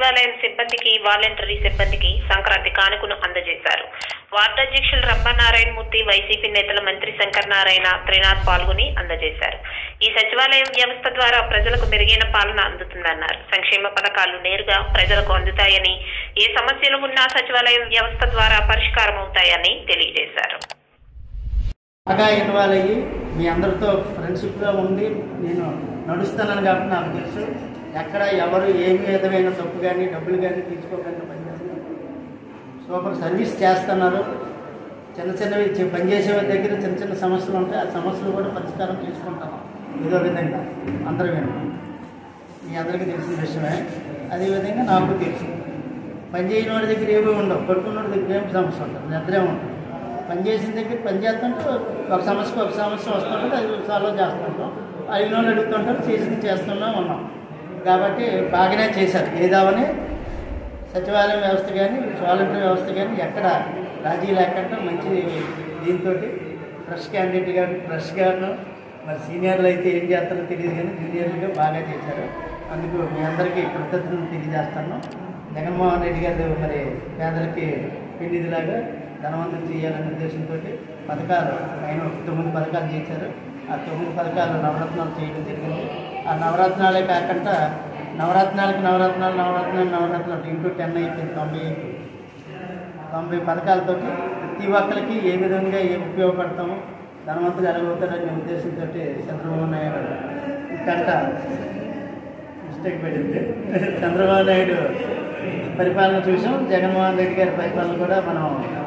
సచివాలయం సిబ్బందికి వాలంటరీ సిబ్బందికి సంక్రాంతి కానుకను అందజేశారు వార్డు అధ్యక్షులు రంభనారాయణ మూర్తి వైసీపీ నేతల మంత్రి శంకర్ నారాయణ త్రినాథ్ పాల్గొని అందజేశారు ఈ సచివాలయం వ్యవస్థ ద్వారా ప్రజలకు మెరుగైన పాలన అందుతుందన్నారు సంక్షేమ పథకాలు నేరుగా ప్రజలకు అందుతాయని ఏ సమస్యలు ఉన్నా సచివాలయం వ్యవస్థ ద్వారా పరిష్కారం అవుతాయని తెలియజేశారు బాగా ఇన్వాల్వ్ అయ్యి మీ అందరితో ఫ్రెండ్షిప్గా ఉండి నేను నడుస్తానని కాబట్టి నాకు తెలుసు ఎక్కడ ఎవరు ఏ విధమైన తప్పు కానీ డబ్బులు కానీ తీసుకోకుండా పనిచేస్తున్నారు సూపర్ సర్వీస్ చేస్తున్నారు చిన్న చిన్నవి చి- పనిచేసే వారి దగ్గర చిన్న చిన్న సమస్యలు ఉంటాయి ఆ సమస్యలు కూడా పరిష్కారం చేసుకుంటాం ఏదో విధంగా అందరూ విన్నాం మీ అందరికీ తెలిసిన విషయమే అదేవిధంగా నాకు తెలుసు పని చేయని వాడి దగ్గర ఏమీ ఉండవు పడుకున్నవాడి దగ్గర ఏమి సమస్య ఉంటుంది నిద్రే ఉంటుంది పని చేసిన దగ్గర పని చేస్తుంటే ఒక సమస్యకు ఒక సమస్య వస్తుంటుంది అది సాల్వ్ చేస్తుంటాం అయిన వాళ్ళు అడుగుతుంటారు చేసింది చేస్తున్నాం ఉన్నాం కాబట్టి బాగానే చేశారు ఏదామని సచివాలయం వ్యవస్థ కానీ వాలంటీర్ వ్యవస్థ కానీ ఎక్కడ రాజీ లేకుండా మంచి దీంతో ఫ్రెష్ క్యాండిడేట్ కానీ ఫ్రెష్గాను మరి సీనియర్లు అయితే ఏం చేస్తారో తెలియదు కానీ జూనియర్లుగా బాగా చేశారు అందుకు మీ అందరికీ కృతజ్ఞతలు తెలియజేస్తాను జగన్మోహన్ రెడ్డి గారు మరి పేదలకి పిండిదిలాగా ధనవంతులు చేయాలనే ఉద్దేశంతో పథకాలు ఆయన తొమ్మిది పథకాలు చేశారు ఆ తొమ్మిది పథకాలు నవరత్నాలు చేయడం జరిగింది ఆ నవరత్నాలే కాకుండా నవరత్నాలకు నవరత్నాలు నవరత్నాలు నవరత్నాలు ఇంటూ టెన్ అయిపోయింది తొంభై అయిపోయింది తొంభై పథకాలతో ప్రతి ఒక్కరికి ఏ విధంగా ఏ ఉపయోగపడతామో ధనవంతులు ఎలాగవుతారనే ఉద్దేశంతో చంద్రబాబు నాయుడు కంట మిస్టేక్ పడింది చంద్రబాబు నాయుడు పరిపాలన చూసాం జగన్మోహన్ రెడ్డి గారి పరిపాలన కూడా మనం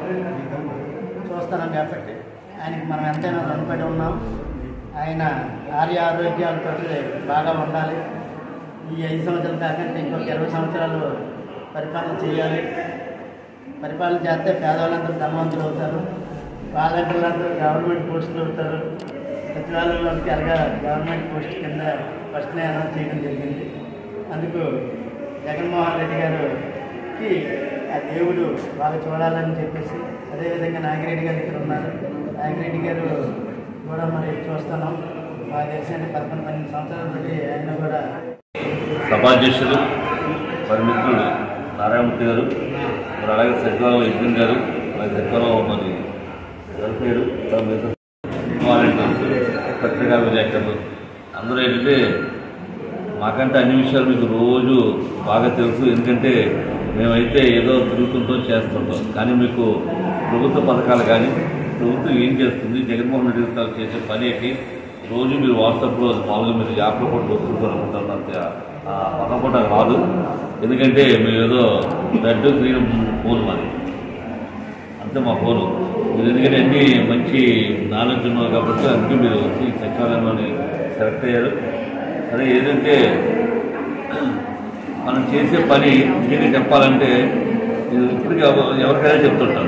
చూస్తున్నాం కాబట్టి ఆయనకి మనం ఎంతైనా రుణపడి ఉన్నాం ఆయన ఆర్య ఆరోగ్యాలతో బాగా ఉండాలి ఈ ఐదు సంవత్సరాలు కాకుండా ఇంకొక ఇరవై సంవత్సరాలు పరిపాలన చేయాలి పరిపాలన చేస్తే పేదవాళ్ళందరూ ధనవంతులు అవుతారు వాలంటీర్లందరూ గవర్నమెంట్ పోస్టులు అవుతారు సచివాలయంలోకి అలాగా గవర్నమెంట్ పోస్ట్ కింద ఫస్ట్ అనౌన్స్ చేయడం జరిగింది అందుకు జగన్మోహన్ రెడ్డి గారికి ఆ దేవుడు బాగా చూడాలని చెప్పేసి అదేవిధంగా నాగిరెడ్డి గారు ఇక్కడ ఉన్నారు నాగిరెడ్డి గారు కూడా మరి చూస్తున్నాం బాగా తెలిసిన పదకొండు పన్నెండు సంవత్సరాలు బట్టి ఆయన కూడా సభాధ్యక్షులు మరి మిత్రులు నారాయణమూర్తి గారు మరి అలాగే సచివాలయం యజ్ఞం గారు అలాగే సచివాలయం మరి వెల్ఫేర్ వాలంటీర్స్ పత్రికా విలేకరులు అందరూ ఏంటంటే మాకంటే అన్ని విషయాలు మీకు రోజు బాగా తెలుసు ఎందుకంటే మేమైతే ఏదో తిరుగుతుంటాం చేస్తుంటాం కానీ మీకు ప్రభుత్వ పథకాలు కానీ ప్రభుత్వం ఏం చేస్తుంది జగన్మోహన్ రెడ్డి గారు చేసే పని ఏంటి రోజు మీరు వాట్సాప్లో మామూలుగా మీరు యాప్లో కూడా వస్తుంటారు అనుకుంటారు అంతే ఆ పక్కన పూట రాదు ఎందుకంటే మేము ఏదో రెడ్ గ్రీన్ ఫోన్ మాది అంతే మా ఫోను మీరు ఎందుకంటే అన్ని మంచి నాలెడ్జ్ ఉన్నారు కాబట్టి అందుకే మీరు వచ్చి సచివాలయంలోని సెలెక్ట్ అయ్యారు సరే ఏదంటే మనం చేసే పని నిజంగా చెప్పాలంటే నేను ఇప్పటికీ ఎవ- ఎవరికైనా చెప్తుంటాను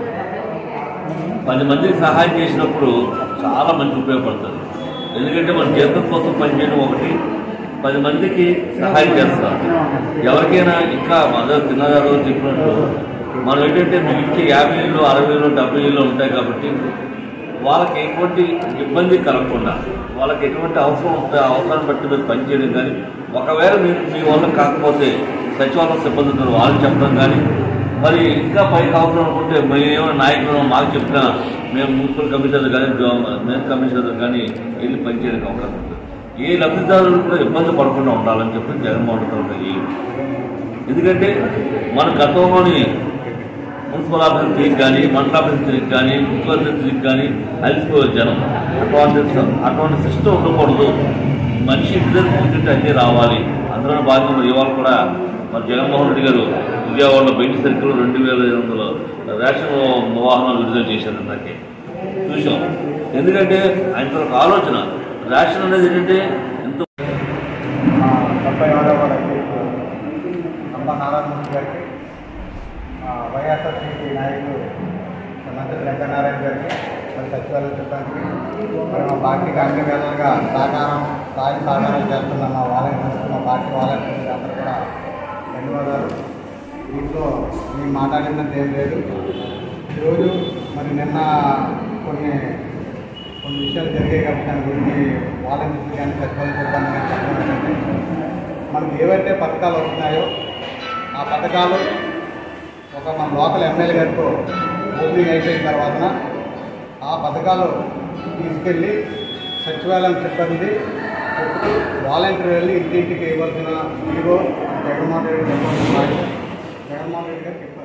పది మందికి సహాయం చేసినప్పుడు చాలా మంచి ఉపయోగపడుతుంది ఎందుకంటే మన జీవితం కోసం పనిచేయడం ఒకటి పది మందికి సహాయం చేస్తాం ఎవరికైనా ఇంకా మదర్ తిన్నగారు చెప్పినట్టు మనం ఏంటంటే మీకు ఇచ్చే యాభై ఏళ్ళు అరవై ఏళ్ళు డెబ్బై ఏళ్ళు ఉంటాయి కాబట్టి వాళ్ళకి ఎటువంటి ఇబ్బంది కలగకుండా వాళ్ళకి ఎటువంటి అవసరం ఉంటే ఆ అవసరాన్ని బట్టి మీరు పనిచేయడం కానీ ఒకవేళ మీరు మీ వల్ల కాకపోతే సచివాలయం సిబ్బంది ఉన్నారు వాళ్ళు చెప్పడం కానీ మరి ఇంకా పైకి అవసరం అనుకుంటే మేమేమో నాయకులు మాకు చెప్పినా మేము మున్సిపల్ కమిషనర్ కానీ మెయిన్ కమిషనర్ కానీ వెళ్ళి పనిచేయడానికి అవకాశం ఉంటుంది ఏ లబ్ధిదారులు కూడా ఇబ్బంది పడకుండా ఉండాలని చెప్పి జగన్మోహన్ రెడ్డి గారు ఈ- ఎందుకంటే మన గతంలోని మున్సిపల్ ఆఫీస్ తిరిగి కానీ మండల ఆఫీస్ తిరిగి కానీ మున్సిపల్ తిరిగి కానీ అలసిపోయే జనం అటువంటి స- అటువంటి సిస్టమ్ ఉండకూడదు మనిషి ఇంటి దగ్గర కూర్చుంటే అన్నీ రావాలి అందులో భాగంగా ఇవాళ కూడా మరి జగన్మోహన్ రెడ్డి గారు విజయవాడలో బెంచ్ సర్కిల్ రెండు వేల ఐదు వందల రేషన్ వాహనాలు విడుదల చేశారు నాకే చూసాం ఎందుకంటే ఆయన ఒక ఆలోచన రేషన్ అనేది ఏంటంటే ఎంతో మా డెబ్బై ఆరవ అధ్యక్షుడు అంబ నారాయణమూర్తి గారికి మా వైఎస్ఆర్సీపీ నాయకులు మంత్రి వెంకటనారాయణ గారికి మరి సచివాలయ సిబ్బందికి మరి మా పార్టీకి అన్ని విధాలుగా సహకారం సాయం సహకారం చేస్తున్న మా వాలంటీర్స్ మా పార్టీ వాలంటీర్స్ అందరూ కూడా ధన్యవాదాలు దీంట్లో మేము మాట్లాడినది ఏం లేదు ఈరోజు మరి నిన్న కొన్ని కొన్ని విషయాలు జరిగాయి కాబట్టి దాని గురించి వాలంటీర్స్ కానీ సచివాలయ సిబ్బంది కానీ చెప్పడం ఏంటంటే మనకి ఏవైతే పథకాలు వస్తున్నాయో ఆ పథకాలు ఒక మన లోకల్ ఎమ్మెల్యే గారితో ఓపెనింగ్ అయిపోయిన తర్వాత ఆ పథకాలు తీసుకెళ్ళి సచివాలయం సిబ్బంది ఇప్పుడు వాలంటీర్ వెళ్ళి ఇంటింటికి ఇవ్వాల్సిన హీరో జగన్మోహన్ రెడ్డి చెప్పాల్సిన జగన్మోహన్ రెడ్డి గారు చెప్పారు